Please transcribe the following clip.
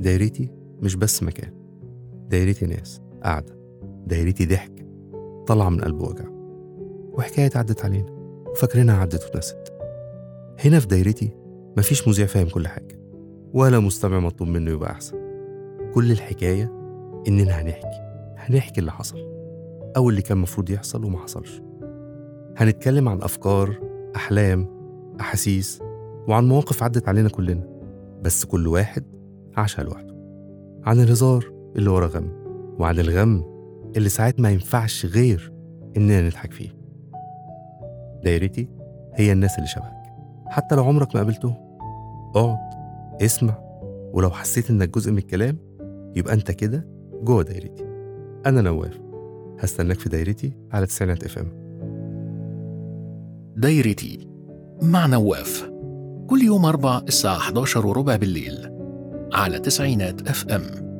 دايرتي مش بس مكان دايرتي ناس قاعدة دايرتي ضحك طالعة من قلب وجع وحكاية عدت علينا وفاكرينها عدت واتنست هنا في دايرتي مفيش مذيع فاهم كل حاجة ولا مستمع مطلوب منه يبقى أحسن كل الحكاية إننا هنحكي هنحكي اللي حصل أو اللي كان مفروض يحصل وما حصلش هنتكلم عن أفكار أحلام أحاسيس وعن مواقف عدت علينا كلنا بس كل واحد عاشها لوحده عن الهزار اللي ورا غم وعن الغم اللي ساعات ما ينفعش غير إننا نضحك فيه دايرتي هي الناس اللي شبهك حتى لو عمرك ما قابلتهم اقعد اسمع ولو حسيت إنك جزء من الكلام يبقى أنت كده جوه دايرتي أنا نواف هستناك في دايرتي على تسعينات اف ام دايرتي مع نواف كل يوم أربع الساعة 11 وربع بالليل على تسعينات اف ام